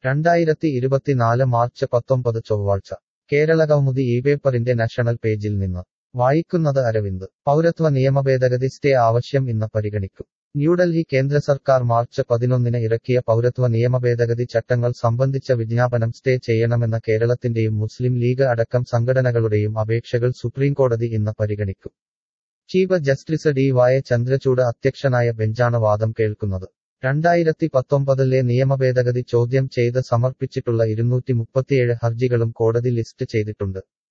രണ്ടായിരത്തി ഇരുപത്തിനാല് മാർച്ച് പത്തൊമ്പത് ചൊവ്വാഴ്ച കേരളകൗമുദി ഈ പേപ്പറിന്റെ നാഷണൽ പേജിൽ നിന്ന് വായിക്കുന്നത് അരവിന്ദ് പൗരത്വ നിയമഭേദഗതി സ്റ്റേ ആവശ്യം ഇന്ന് പരിഗണിക്കും ന്യൂഡൽഹി കേന്ദ്ര സർക്കാർ മാർച്ച് പതിനൊന്നിന് ഇറക്കിയ പൗരത്വ നിയമഭേദഗതി ചട്ടങ്ങൾ സംബന്ധിച്ച വിജ്ഞാപനം സ്റ്റേ ചെയ്യണമെന്ന കേരളത്തിന്റെയും മുസ്ലിം ലീഗ് അടക്കം സംഘടനകളുടെയും അപേക്ഷകൾ സുപ്രീംകോടതി ഇന്ന് പരിഗണിക്കും ചീഫ് ജസ്റ്റിസ് ഡി വായ ചന്ദ്രചൂഡ് അധ്യക്ഷനായ ബെഞ്ചാണ് വാദം കേൾക്കുന്നത് രണ്ടായിരത്തി പത്തൊമ്പതിലെ നിയമഭേദഗതി ചോദ്യം ചെയ്ത് സമർപ്പിച്ചിട്ടുള്ള ഇരുന്നൂറ്റി മുപ്പത്തിയേഴ് ഹർജികളും കോടതി ലിസ്റ്റ് ചെയ്തിട്ടുണ്ട്